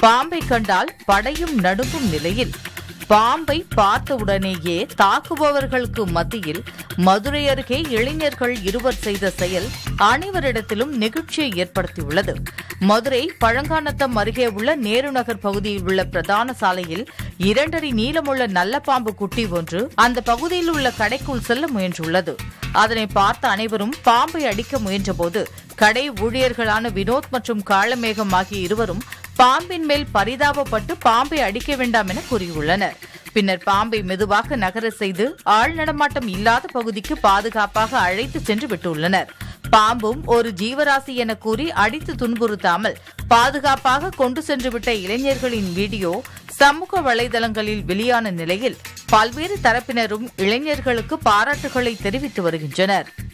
பாம்பை கண்டால் படையும் நடுங்கும் நிலையில் பாம்பை பார்த்தவுடனேயே தாக்குபவர்களுக்கு மத்தியில் மதுரை அருகே இளைஞர்கள் இருவர் செய்த செயல் அனைவரிடத்திலும் நெகிழ்ச்சியை ஏற்படுத்தியுள்ளது மதுரை பழங்கானத்தம் அருகே உள்ள நேரு நகர் பகுதியில் உள்ள பிரதான சாலையில் இரண்டடி நீளமுள்ள நல்ல பாம்பு குட்டி ஒன்று அந்த பகுதியில் உள்ள கடைக்குள் செல்ல முயன்றுள்ளது அதனை பார்த்த அனைவரும் பாம்பை அடிக்க முயன்றபோது கடை ஊழியர்களான வினோத் மற்றும் காளமேகம் ஆகிய இருவரும் பாம்பின் மேல் பரிதாபப்பட்டு பாம்பை அடிக்க வேண்டாம் என கூறியுள்ளனர் பின்னர் பாம்பை மெதுவாக நகர செய்து ஆள் நடமாட்டம் இல்லாத பகுதிக்கு பாதுகாப்பாக அழைத்து சென்று விட்டுள்ளனர் பாம்பும் ஒரு ஜீவராசி என கூறி அடித்து துன்புறுத்தாமல் பாதுகாப்பாக கொண்டு சென்றுவிட்ட இளைஞர்களின் வீடியோ சமூக வலைதளங்களில் வெளியான நிலையில் பல்வேறு தரப்பினரும் இளைஞர்களுக்கு பாராட்டுகளை தெரிவித்து வருகின்றனர்